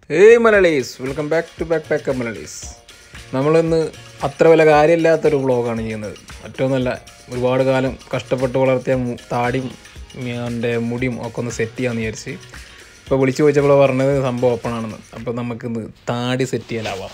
ഏയ് Malayalees welcome back to backpack Malayalees നമ്മളിന്ന് അത്ര വലിയ കാര്യമില്ലാത്തൊരു വ്ളോഗാണ് ചെയ്യുന്നത് മറ്റൊന്നല്ല ഒരുപാട് കാലം കഷ്ടപ്പെട്ട് വളർത്തിയ മു- താടിയും എൻ്റെ മുടിയും ഒക്കെ ഒന്ന് സെറ്റ് ചെയ്യാമെന്ന് വിചാരിച്ച് ഇപ്പോൾ വിളിച്ചു ചോദിച്ചപ്പോൾ പറഞ്ഞത് സംഭവം ഓപ്പൺ ആണെന്ന് അപ്പോൾ നമുക്കിന്ന് താടി സെറ്റ് ചെയ്യലാവാം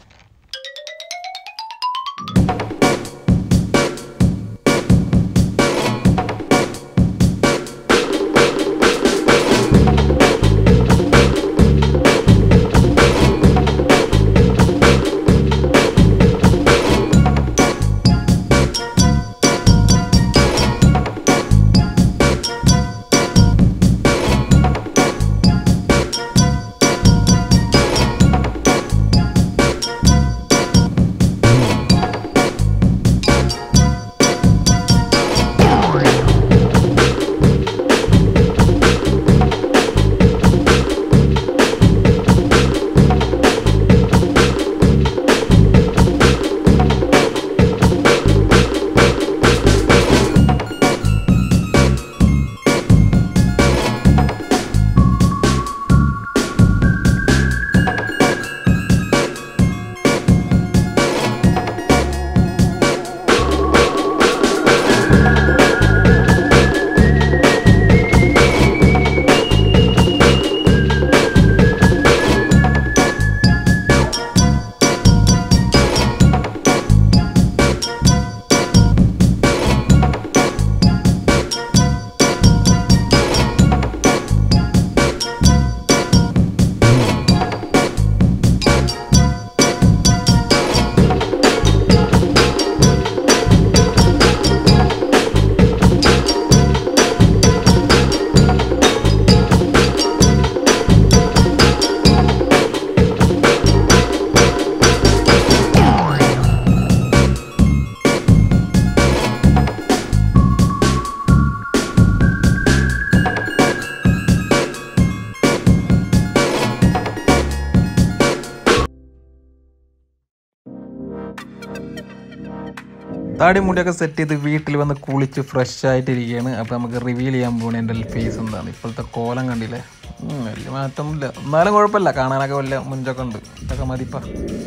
താടി മുടിയൊക്കെ സെറ്റ് ചെയ്ത് വീട്ടിൽ വന്ന് കുളിച്ച് ഫ്രഷ് ആയിട്ടിരിക്കുകയാണ് അപ്പോൾ നമുക്ക് റിവീൽ ചെയ്യാൻ പോകണേ എൻ്റെ ഫേസ് എന്താണ് ഇപ്പോഴത്തെ കോലം കണ്ടില്ലേ ഉം, വലിയ മാറ്റമൊന്നുമില്ല എന്നാലും കുഴപ്പമില്ല കാണാനൊക്കെ വലിയ മുഞ്ചൊക്കെ ഉണ്ട് ഇതൊക്കെ മതിപ്പാ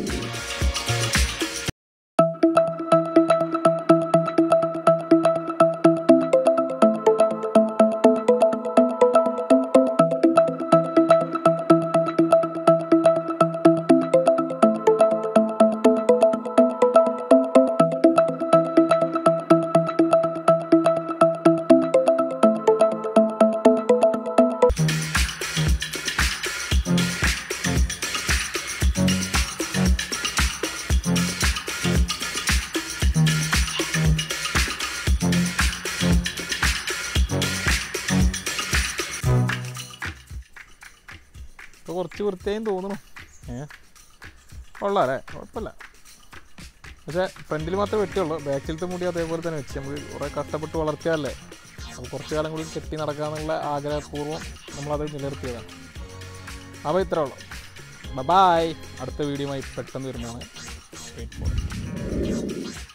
ഇപ്പോൾ കുറച്ച് വൃത്തിയായും തോന്നുന്നു ഏ കൊള്ളാം അല്ലേ കുഴപ്പമില്ല പക്ഷേ ഫ്രണ്ടിൽ മാത്രമേ വെട്ടുള്ളൂ ബാക്കിലത്തെ മുടി അതേപോലെ തന്നെ വെച്ച് നമുക്ക് കുറേ കഷ്ടപ്പെട്ട് വളർത്തിയാലേ അപ്പോൾ കുറച്ച് കാലം കൂടി കെട്ടി നടക്കാന്നുള്ള ആഗ്രഹപൂർവ്വം നമ്മളത് നിലനിർത്തിയതാണ് അപ്പോൾ ഇത്രേ ഉള്ളൂ ബൈ അടുത്ത വീഡിയോയുമായി പെട്ടെന്ന് വരുന്നതാണ് വെയിറ്റ് ഫോർ